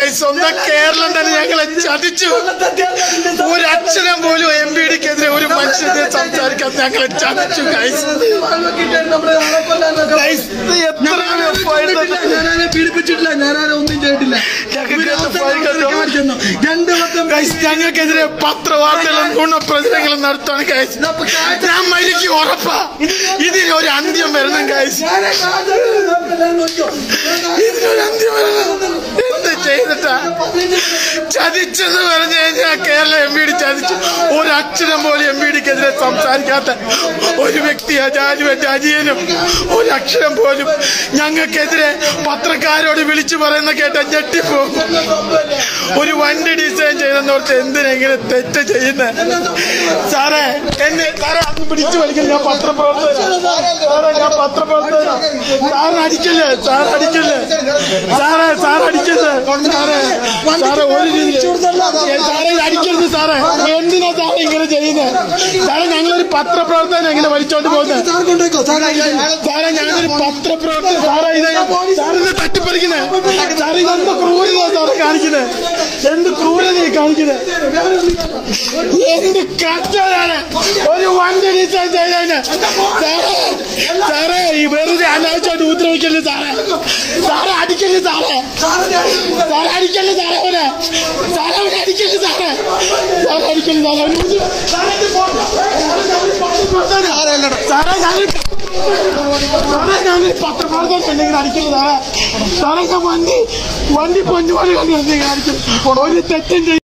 Guys സ്വന്തം കേരളം തന്നെ ഞങ്ങളെ ചതിച്ചു ഒരു അക്ഷരം പോലും എം പി ഡിക്കെതിരെ ഒരു മനുഷ്യനെ സംസാരിക്കാൻ ഞങ്ങളെ ചതിച്ചു ഗൈസ് ഗൈസ് ഇത് എത്ര ഞാനാരെ പീഡിപ്പിച്ചിട്ടില്ല ഞാനാരെ ഒന്നും ചെയ്തിട്ടില്ല രണ്ട് വട്ടം ഗൈസ് ഞങ്ങൾക്കെതിരെ പത്രവാർത്തകളും ഗുണപ്രചരണങ്ങളും നടത്താണ് ഗൈസ് ഞാൻ മരിക്കും ഉറപ്പാ ഇതിന് ഒരു അന്ത്യം വരണം ഗൈസ് ഞാനെ കാണിച്ചു ഇതിനൊരു അന്ത്യം വരണം എന്ത് ചെയ്തിട്ടാ ചതിച്ചെന്ന് പറഞ്ഞു കഴിഞ്ഞാൽ കേരള എം പി ഡി ചതിച്ചു ഒരു അക്ഷരം പോലും എം പി ഡിക്കെതിരെ സംസാരിക്കാത്ത ഒരു വ്യക്തി അജാജുവറ്റ് അജിയനും ഒരു അക്ഷരം പോലും ഞങ്ങൾക്കെതിരെ പത്രക്കാരോട് വിളിച്ചു പറയുന്ന കേട്ട ഞെട്ടിപ്പോകും ഒരു വണ്ടി ഡിസൈൻ ചെയ്തെന്നോർത്ത് എന്തിനെങ്ങനെ തെറ്റ് ചെയ്യുന്നത് സാറേ എന്നെ സാറേ അന്ന് പിടിച്ചു വലിക്കില്ല ഞാൻ പത്രപ്രവർത്തകനാ സാറേ ഞാൻ പത്രപ്രവർത്തകനാ സാറിന് അടിക്കല്ലേ സാർ അടിക്കല്ലേ സാറേ സാർ അടിക്കല്ലേ സാറേ സാറേ ഒരു രീതി സാറേ ഇത് അടിക്കരുത് സാറേ എന്തിനാ സാറേ ഇങ്ങനെ ചെയ്യുന്നത് സാറേ ഞങ്ങളൊരു പത്രപ്രവർത്തകനെ ഇങ്ങനെ വലിച്ചോണ്ട് പോകുന്നത് സാർ കൊണ്ടേക്കോ സാർ സാറേ ഞാനൊരു പത്രപ്രവർത്തകൻ സാറേ ഇത് സാറേ ഇത് തട്ടിപ്പറിക്കുന്നത് സാറേ ഇതെന്ത് ക്രൂരത സാറേ കാണിക്കുന്നത് എന്ത് ക്രൂരത കാണിക്കുന്നത് എന്ത് കഷ്ടമാണ് ഒരു വണ്ടി ഡിസൈൻ ചെയ്തതിന് സാറേ സാറേ ഈ വെറുതെ അനാവശ്യമായിട്ട് ഉപദ്രവിക്കല്ലേ സാറേ സാറേ അടിക്കല്ലേ സാറേ സാറേ അടിക്കല്ലേ സാറേ അവനെ സാറേ അവനെ അടിക്കല്ലേ സാറേ സാറേ അടിക്കല്ലേ സാറേ അവന് ബുദ്ധി- സാറേ ഇത് പോട്ടെ. സാറേ ഞങ്ങൾ സാറേ ഞങ്ങൾ പത്രപ്രവർത്തകൻ പെണ്ണെങ്കിലും അടിക്കല്ലേ സാറേ സാറേ ഞാൻ വണ്ടി വണ്ടി പൊഞ്ഞു പോലെ കണ്ടു അടിക്കും ഒരു തെറ്റും ചെയ്യും